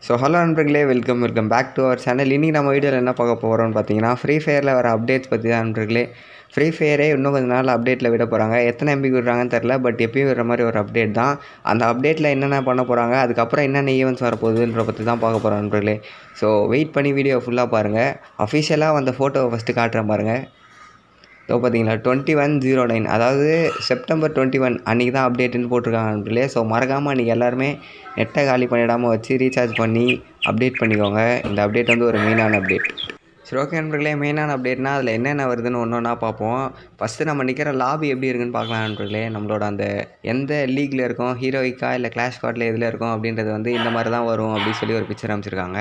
so hello நண்பர்களே welcome welcome back to our channel இன்றைக்கி நம்ம வீடியோவில் என்ன பார்க்க போகிறோம்னு பார்த்தீங்கன்னா ஃப்ரீ ஃபயரில் வர அப்டேட்ஸ் பற்றி தான் நண்பர்களே ஃப்ரீ ஃபயரே இன்னும் கொஞ்ச நாள் அப்டேட்டில் விட போகிறாங்க எத்தனை எம்பி விடுறாங்கன்னு தெரில பட் எப்பயும் விடுற மாதிரி ஒரு அப்டேட் தான் அந்த அப்டேட்டில் என்னென்ன பண்ண போகிறாங்க அதுக்கப்புறம் என்னென்ன ஈவெண்ட்ஸ் வரப்போகுதுன்ற பற்றி தான் பார்க்க போகிறோம் நண்பர்களே ஸோ வெயிட் பண்ணி வீடியோ ஃபுல்லாக பாருங்கள் அஃபிஷியலாக வந்த ஃபோட்டோவை ஃபஸ்ட்டு காட்டுறேன் பாருங்கள் ஸோ பார்த்தீங்களா டுவெண்ட்டி ஒன் ஜீரோ நைன் அதாவது செப்டம்பர் டுவெண்ட்டி ஒன் அன்றைக்கி தான் அப்டேட்டுன்னு போட்டிருக்காங்க நண்பர்களே ஸோ மறக்காமல் அன்றைக்கி எல்லாருமே நெட்டை காலி பண்ணிடாமல் வச்சு ரீசார்ஜ் பண்ணி அப்டேட் பண்ணிக்கோங்க இந்த அப்டேட் வந்து ஒரு மெயினான அப்டேட் சரி ஓகே நண்பர்களே மெயினான அப்டேட்னா அதில் என்னென்ன வருதுன்னு ஒன்று ஒன்றா பார்ப்போம் ஃபஸ்ட்டு நம்ம நிற்கிற லாபி எப்படி இருக்குன்னு பார்க்கலாம் நண்பர்களே நம்மளோட அந்த எந்த லீக்கில் இருக்கோம் ஹீரோயிக்கா இல்லை கிளாஷ் கார்டில் எதில் இருக்கும் அப்படின்றது வந்து இந்த மாதிரி தான் வரும் அப்படின்னு சொல்லி ஒரு பிக்சர் அமைச்சிருக்காங்க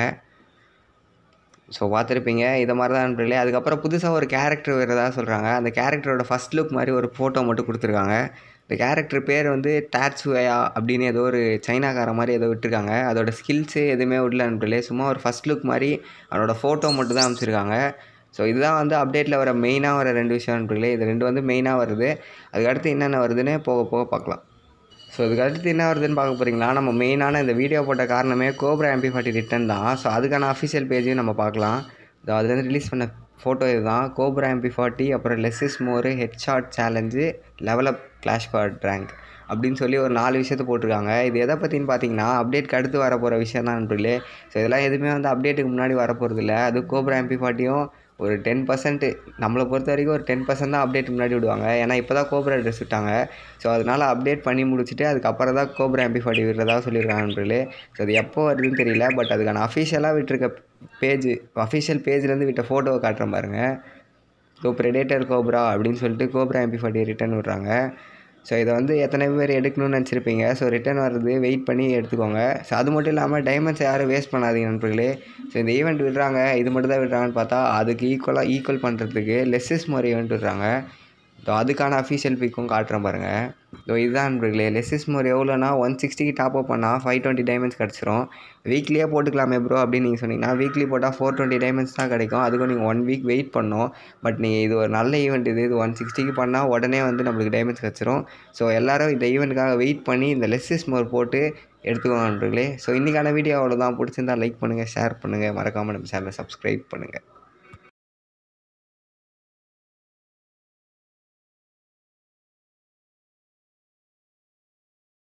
ஸோ பார்த்துருப்பீங்க இதை மாதிரி தான் நண்பர்களே அதுக்கப்புறம் புதுசாக ஒரு கேரக்டர் வரதா சொல்கிறாங்க அந்த கேரக்டரோட ஃபஸ்ட் லுக் மாதிரி ஒரு ஃபோட்டோ மட்டும் கொடுத்துருக்காங்க இந்த கேரக்டர் பேர் வந்து டாட்ஸுயா அப்படின்னு ஏதோ ஒரு சைனாக்கார மாதிரி ஏதோ விட்டுருக்காங்க அதோட ஸ்கில்ஸு எதுவுமே விடல நண்பர்களே சும்மா ஒரு ஃபஸ்ட் லுக் மாதிரி அதோட ஃபோட்டோ மட்டும் தான் அமைச்சிருக்காங்க ஸோ இதுதான் வந்து அப்டேட்டில் வர மெயினாக வர ரெண்டு விஷயம் நண்பர்களே இது ரெண்டு வந்து மெயினாக வருது அதுக்கடுத்து என்னென்ன வருதுன்னு போக போக பார்க்கலாம் ஸோ இதுக்கு அடுத்து என்ன வருதுன்னு பார்க்க போகிறீங்களா நம்ம மெயினான இந்த வீடியோ போட்ட காரணமே கோப்ரா எம்பி ஃபார்ட்டி ரிட்டன் தான் ஸோ அதுக்கான அஃபிஷியல் பேஜையும் நம்ம பார்க்கலாம் ஸோ அதுலேருந்து ரிலீஸ் பண்ண ஃபோட்டோ இதுதான் கோப்ரா எம்பி ஃபார்ட்டி அப்புறம் less is more head shot challenge level up clash card rank அப்படின்னு சொல்லி ஒரு நாலு விஷயத்த போட்டிருக்காங்க இது எதை பற்றின்னு பார்த்தீங்கன்னா அப்டேட்க்கு அடுத்து வர போகிற விஷயம் தான் நண்பர்களே ஸோ இதெல்லாம் எதுவுமே வந்து அப்டேட்டுக்கு முன்னாடி வரப்போகிறது இல்லை அது கோப்ரா எம்பி ஃபார்ட்டியும் ஒரு டென் பர்சன்ட்டு நம்மளை பொறுத்த வரைக்கும் ஒரு டென் பர்சன்ட் தான் அப்டேட் முன்னாடி விடுவாங்க ஏன்னா இப்போ தான் கோப்ரா ட்ரெஸ் விட்டாங்க ஸோ அதனால் அப்டேட் பண்ணி முடிச்சுட்டு அதுக்கப்புறம் தான் கோப்ரா எம்பி ஃபார்ட்டி விடுறதா சொல்லியிருக்காங்க நண்பர்களே ஸோ அது எப்போ வருதுன்னு தெரியல பட் அதுக்கான அஃபிஷியலாக விட்டுருக்க பேஜ் அஃபிஷியல் பேஜ்லேருந்து விட்ட ஃபோட்டோவை காட்டுறேன் பாருங்கள் ஸோ ப்ரெடேட்டர் கோப்ரா அப்படின்னு சொல்லிட்டு கோப்ரா எம்பி ஃபார்ட்டி ரிட்டன் விட்றாங்க ஸோ இதை வந்து எத்தனை பேர் எடுக்கணும்னு நினச்சிருப்பீங்க ஸோ ரிட்டன் வர்றது வெயிட் பண்ணி எடுத்துக்கோங்க ஸோ அது மட்டும் இல்லாமல் டைமண்ட்ஸ் யாரும் வேஸ்ட் பண்ணாதீங்க நண்பர்களே ஸோ இந்த ஈவெண்ட் விடுறாங்க இது மட்டும் தான் விடுறாங்கன்னு பார்த்தா அதுக்கு ஈக்குவலாக ஈக்குவல் பண்ணுறதுக்கு லெஸ்ஸஸ் மாதிரி ஈவெண்ட் விடுறாங்க ஸோ அதுக்கான அஃபிஷியல் பிக்கும் காட்டுறேன் பாருங்கள் ஸோ இதுதான் நண்பர்களே லெஸ்ஸஸ் மோர் எவ்வளோனா ஒன் சிக்ஸ்டிக்கு டாப் அப் பண்ணால் ஃபைவ் டுவெண்ட்டி டைமண்ட்ஸ் கிடச்சிரும் வீக்லியே போட்டுக்கலாமே ப்ரோ அப்படின்னு நீங்கள் சொன்னீங்கன்னா வீக்லி போட்டால் ஃபோர் டுவெண்ட்டி டைமண்ட்ஸ் தான் கிடைக்கும் அதுக்கும் நீங்கள் ஒன் வீக் வெயிட் பண்ணணும் பட் நீங்கள் இது ஒரு நல்ல ஈவெண்ட் இது இது ஒன் சிக்ஸ்டிக்கு பண்ணால் உடனே வந்து நம்மளுக்கு டைமண்ட்ஸ் கிடச்சிரும் ஸோ எல்லோரும் இந்த ஈவெண்ட்டுக்காக வெயிட் பண்ணி இந்த லெஸ்ஸஸ் மோர் போட்டு எடுத்துக்கோங்க நண்பர்களே ஸோ இன்றைக்கான வீடியோ அவ்வளோதான் பிடிச்சிருந்தா லைக் பண்ணுங்கள் ஷேர் பண்ணுங்கள் மறக்காமல் நம்ம சேனலை சப்ஸ்கிரைப் பண்ணுங்கள்